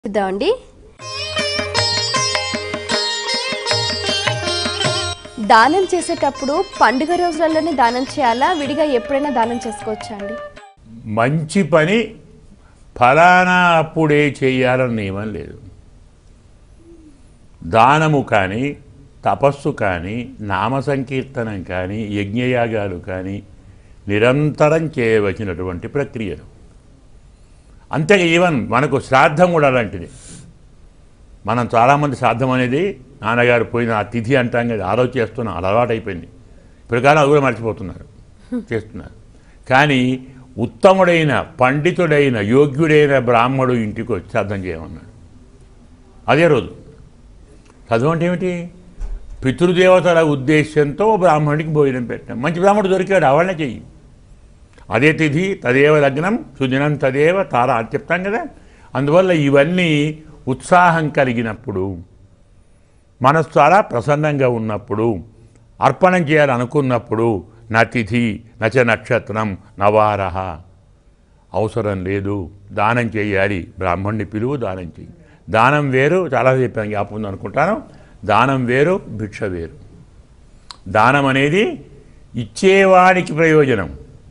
చూద్దామండి దానం చేసేటప్పుడు పండుగ రోజులలోనే దానం చేయాలా విడిగా ఎప్పుడైనా దానం చేసుకోవచ్చా అండి మంచి పని ఫలానా అప్పుడే చేయాలని నియమం లేదు దానము కానీ తపస్సు కానీ నామ సంకీర్తనం కానీ యజ్ఞయాగాలు కానీ నిరంతరం చేయవలసినటువంటి ప్రక్రియలు అంతే ఈవెన్ మనకు శ్రాద్ధం కూడా అలాంటిది మనం చాలామంది శ్రాద్ధం అనేది నాన్నగారు పోయిన ఆ తిథి అంటాం కదా ఆ రోజు చేస్తున్నాం అలా అలవాటు అయిపోయింది ఇప్పుడు కానీ అది కూడా మర్చిపోతున్నారు చేస్తున్నారు కానీ ఉత్తముడైన పండితుడైన యోగ్యుడైన బ్రాహ్మడు ఇంటికి వచ్చి శ్రాద్ధం చేయమన్నాడు అదే రోజు చదువు అంటే ఏమిటి పితృదేవతల ఉద్దేశంతో బ్రాహ్మణుడికి భోజనం పెట్టాం మంచి బ్రాహ్మణుడు దొరికాడు అవన్నీ చెయ్యి అదే తిథి తదేవ లగ్నం సుదినం తదేవ తార అని చెప్తాం కదా అందువల్ల ఇవన్నీ ఉత్సాహం కలిగినప్పుడు మనసు చాలా ప్రసన్నంగా ఉన్నప్పుడు అర్పణం చేయాలనుకున్నప్పుడు నా తిథి నచ నక్షత్రం నవారహ అవసరం లేదు దానం చేయాలి బ్రాహ్మణ్ణి పిలువు దానం చేయి దానం వేరు చాలా చెప్పాను జ్ఞాపకం ఉంది అనుకుంటాను దానం వేరు భిక్ష వేరు దానం అనేది ఇచ్చేవాడికి ప్రయోజనం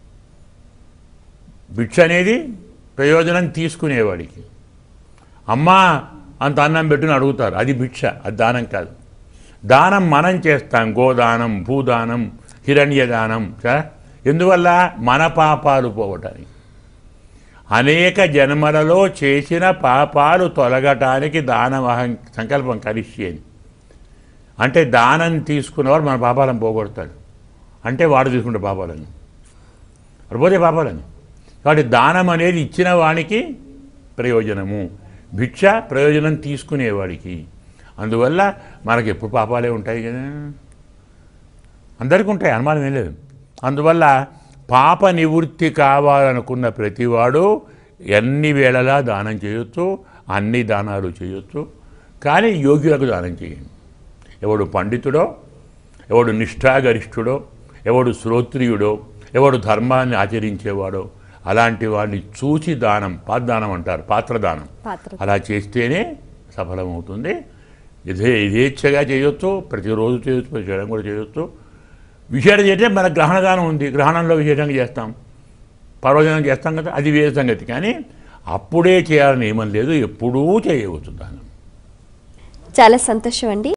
భిక్ష అనేది ప్రయోజనం తీసుకునేవాడికి అమ్మా అంత అన్నం పెట్టుని అడుగుతారు అది భిక్ష అది దానం కాదు దానం మనం చేస్తాం గోదానం భూదానం హిరణ్యదానం కదా ఎందువల్ల మన పాపాలు పోవటానికి అనేక జన్మలలో చేసిన పాపాలు తొలగటానికి దానం అహం సంకల్పం కలిసేది అంటే దానం తీసుకున్నవాడు మన పాపాలను పోగొడతాడు అంటే వాడు తీసుకుంటే పాపాలను వాడు పోతే పాపాలను కాబట్టి దానం అనేది ఇచ్చిన వానికి ప్రయోజనము భిక్ష ప్రయోజనం తీసుకునేవాడికి అందువల్ల మనకి ఎప్పుడు పాపాలే ఉంటాయి కదా అందరికీ ఉంటాయి అనుమానం ఏం లేదు అందువల్ల పాప నివృత్తి కావాలనుకున్న ప్రతివాడు ఎన్ని వేళలా దానం చేయొచ్చు అన్ని దానాలు చేయొచ్చు కానీ యోగ్యులకు దానం చేయండి ఎవడు పండితుడో ఎవడు నిష్ఠాగరిష్ఠుడో ఎవడు శ్రోత్రియుడో ఎవడు ధర్మాన్ని ఆచరించేవాడో అలాంటి వాడిని చూసి దానం పాద్దానం అంటారు పాత్రదానం పాత్ర అలా చేస్తేనే సఫలమవుతుంది ఇదే యథేచ్ఛగా చేయొచ్చు ప్రతిరోజు చేయొచ్చు ప్రతి చేయడం కూడా చేయొచ్చు విశేషం చేస్తే మన గ్రహణదానం ఉంది గ్రహణంలో విశేషంగా చేస్తాం పర్వదినం చేస్తాం కదా అది వేరే సంగతి కానీ అప్పుడే చేయాలని ఏమని లేదు ఎప్పుడూ చేయవచ్చు దానం చాలా సంతోషం అండి